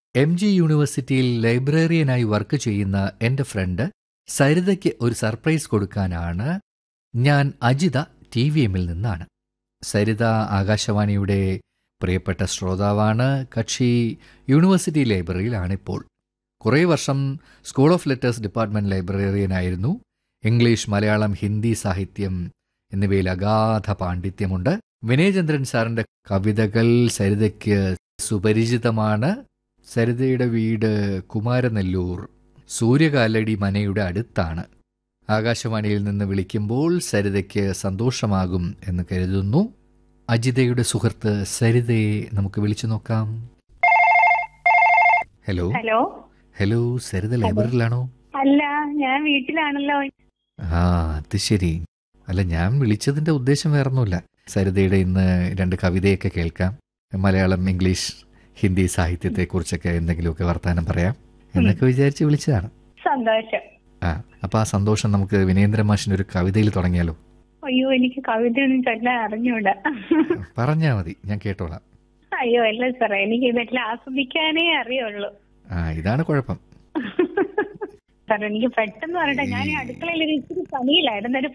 M G യൂണിവേഴ്സിറ്റിയിൽ ലൈബ്രറിയനായി work ചെയ്യുന്ന എൻ്റെ ഫ്രണ്ട് സരിതയ്ക്ക് ഒരു സർപ്രൈസ് കൊടുക്കാനാണ് ഞാൻ അജിത ടി വി എമ്മിൽ നിന്നാണ് സരിത ആകാശവാണിയുടെ പ്രിയപ്പെട്ട ശ്രോതാവാണ് കക്ഷി യൂണിവേഴ്സിറ്റി ലൈബ്രറിയിലാണിപ്പോൾ കുറേ വർഷം സ്കൂൾ ഓഫ് ലെറ്റേഴ്സ് ഡിപ്പാർട്ട്മെന്റ് ലൈബ്രറിയനായിരുന്നു ഇംഗ്ലീഷ് മലയാളം ഹിന്ദി സാഹിത്യം എന്നിവയിൽ അഗാധ പാണ്ഡിത്യമുണ്ട് വിനയചന്ദ്രൻ സാറിന്റെ കവിതകൾ സരിതയ്ക്ക് സുപരിചിതമാണ് സരിതയുടെ വീട് കുമാരനെല്ലൂർ സൂര്യകാലടി മനയുടെ അടുത്താണ് ആകാശവാണിയിൽ നിന്ന് വിളിക്കുമ്പോൾ സരിതയ്ക്ക് സന്തോഷമാകും എന്ന് കരുതുന്നു അജിതയുടെ സുഹൃത്ത് സരിതയെ നമുക്ക് വിളിച്ചു നോക്കാം ഹലോ ഹലോ ഹലോ സരിത ലൈബ്രറിയിലാണോ അല്ല ഞാൻ വീട്ടിലാണല്ലോ ആ അത് ശരി അല്ല ഞാൻ വിളിച്ചതിന്റെ ഉദ്ദേശം വേറൊന്നുമില്ല സരിതയുടെ ഇന്ന് രണ്ട് കവിതയൊക്കെ കേൾക്കാം മലയാളം ഇംഗ്ലീഷ് ഹിന്ദി സാഹിത്യത്തെക്കുറിച്ചൊക്കെ എന്തെങ്കിലുമൊക്കെ വർത്തമാനം പറയാം എന്നൊക്കെ വിചാരിച്ച് വിളിച്ചതാണ് സന്തോഷം ആ അപ്പൊ ആ സന്തോഷം നമുക്ക് വിനേന്ദ്ര മാഷിന്റെ ഒരു കവിതയിൽ തുടങ്ങിയാലോ അയ്യോ എനിക്ക് കവിതയൊന്നും ചൊല്ലാൻ അറിഞ്ഞൂടാ പറഞ്ഞാ മതി ഞാൻ കേട്ടോളാം അയ്യോ അല്ല സാറേ എനിക്ക് ഇതെല്ലാം ആസ്വദിക്കാനേ അറിയുള്ളൂ ആ ഇതാണ് കുഴപ്പം സാർ എനിക്ക് പെട്ടെന്ന് പറയട്ടെ ഞാൻ ഈ അടുക്കളയിൽ ഒരു ഇച്ചിരി പണിയിലായിരുന്നു ഒരു